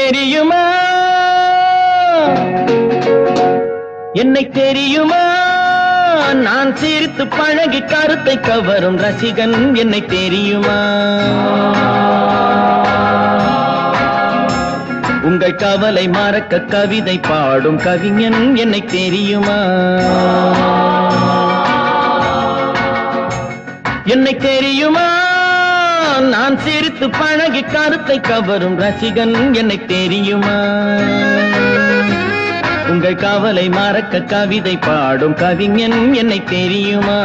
தெரியுமா என்னை தெரியுமா நான் சிரித்து பழகி கருத்தை கவரும் ரசிகன் என்னை தெரியுமா உங்கள் கவலை மறக்க கவிதை பாடும் கவிஞன் என்னை தெரியுமா என்னை தெரியுமா நான் சிரித்து பழகி கருத்தை கவரும் ரசிகன் என்னை தெரியுமா உங்கள் கவலை மறக்க கவிதை பாடும் கவிஞன் என்னை தெரியுமா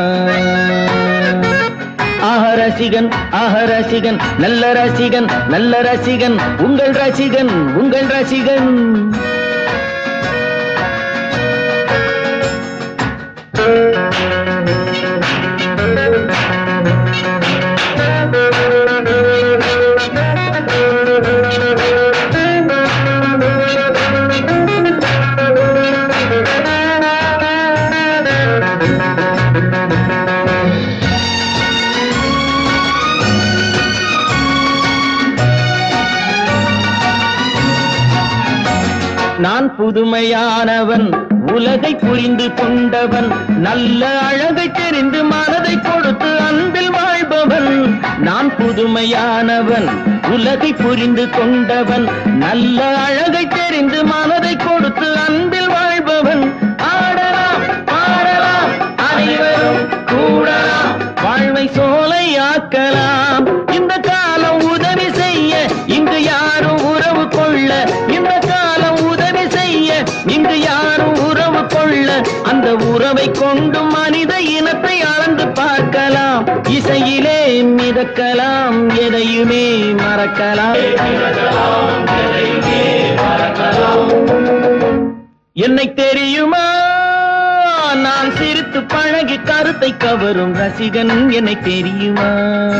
ஆஹ ரசிகன் ஆஹ ரசிகன் நல்ல ரசிகன் நல்ல ரசிகன் உங்கள் ரசிகன் உங்கள் ரசிகன் நான் புதுமையானவன் உலகை புரிந்து கொண்டவன் நல்ல அழகை தெரிந்து மனதை கொடுத்து அன்பில் வாழ்பவன் நான் புதுமையானவன் உலகை புரிந்து கொண்டவன் நல்ல அழகை தெரிந்து மனதை கொடுத்து அன்பில் வாழ்பவன் ஆடலாம் பாடலாம் அனைவரும் கூடலாம் வாழ்வை சோலையாக்கலாம் இந்த காலம் உதவி செய்ய இங்கு யாரும் உறவு கொள்ள இந்த காலம் உதவி செய்ய இங்கு யாரும் உறவு கொள்ள அந்த உறவை கொண்டு மனித இனத்தை அளந்து பார்க்கலாம் இசையிலே மிதக்கலாம் எதையுமே மறக்கலாம் என்னை தெரியுமா நான் சிரித்து பழகி கருத்தை கவரும் ரசிகன் என்னை தெரியுமா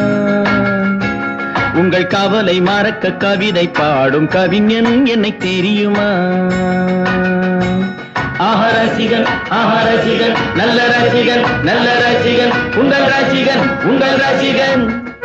உங்கள் கவலை மறக்க கவிதை பாடும் கவிஞன் என்னை தெரியுமா ஆஹ ரசிகன் ஆஹ ரசிகன் நல்ல ரசிகன் நல்ல ரசிகன் உங்கள் ரசிகன் உங்கள் ரசிகன்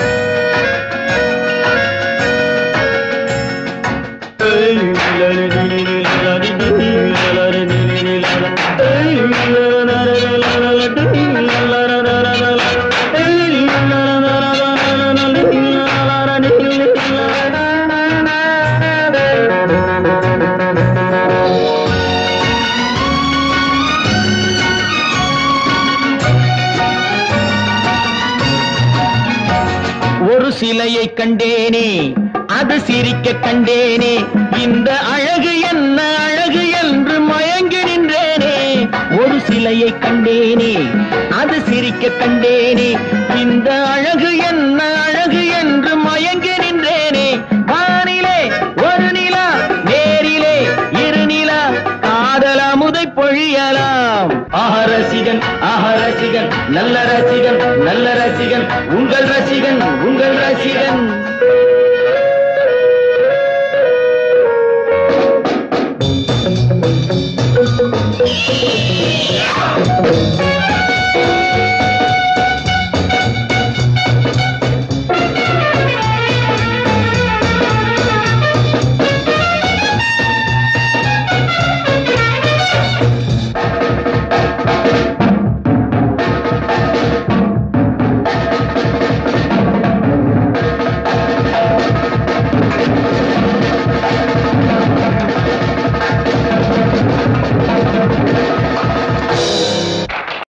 ஒரு சிலையை கண்டேனே அது சிரிக்க கண்டேனே இந்த அழகு என்ன அழகு என்று மயங்கி நின்றேனே ஒரு சிலையை கண்டேனே அது சிரிக்க கண்டேனே இந்த அழகு என்ன அழகு என்று மயங்கி நின்றேனே வானிலே ஒரு நிலா நேரிலே இரு நிலா காதல் அமுதை பொழியலாம் ஆஹ ரசிகன் ஆஹ ரசிகன் நல்ல ரசிகன் நல்ல ரசிகன் உங்கள் ரசிகன் உங்கள் ரசிகன்